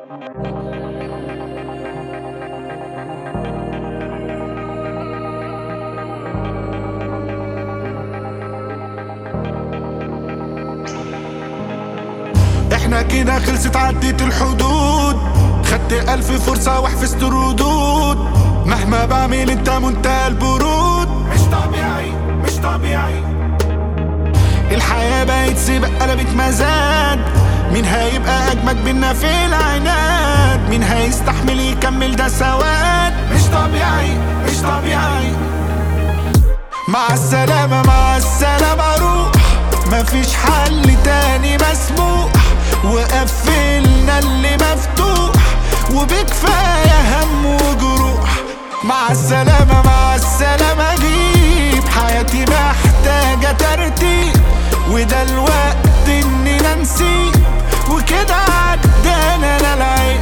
احنا كده خلصت عديت الحدود خدت ألف فرصة وحفظت ردود مهما بعمل انت منتهى البرود مش طبيعي مش طبيعي الحياة بقت سباق قلبت مزاد مين هيبقى أجمد منا في العناد مين هيستحمل يكمل ده سواد مش طبيعي مش طبيعي مع السلامة مع السلامة روح مفيش حل تاني مسموح وقفلنا اللي مفتوح وبكفاية هم وجروح مع السلامة مع السلامة جيب حياتي محتاجة ترتيب وده الوقت اننا نسيب وكده عدانا لا العيب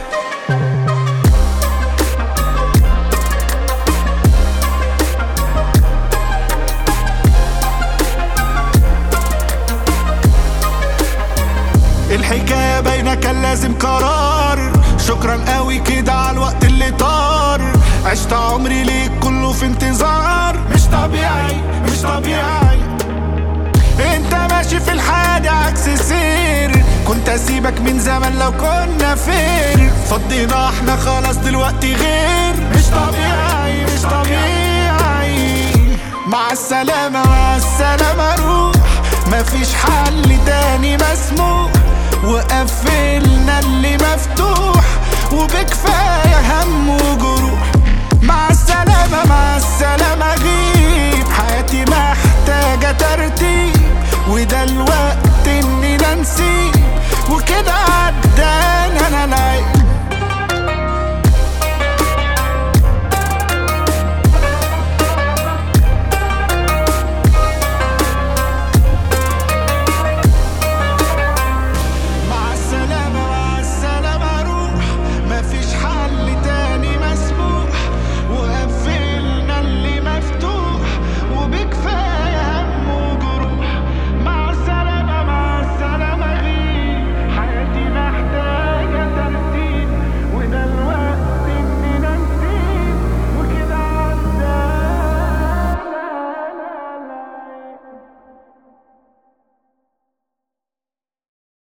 الحكاية باينة كان لازم قرار شكرا قوي كده على الوقت اللي طار عشت عمري ليك كله في انتظار مش طبيعي مش طبيعي انت ماشي في الحياة دي عكس سير كنت اسيبك من زمان لو كنا فين فضينا احنا خلاص دلوقتي غير مش طبيعي مش طبيعي مع السلامة مع السلامة روح مفيش حل تاني مسموح وقفلنا اللي مفتوح وبكفاية هم وجروح مع السلامة مع السلامة غيب حياتي محتاجة ترتيب وده الوقت اننا نسيب وكده عدى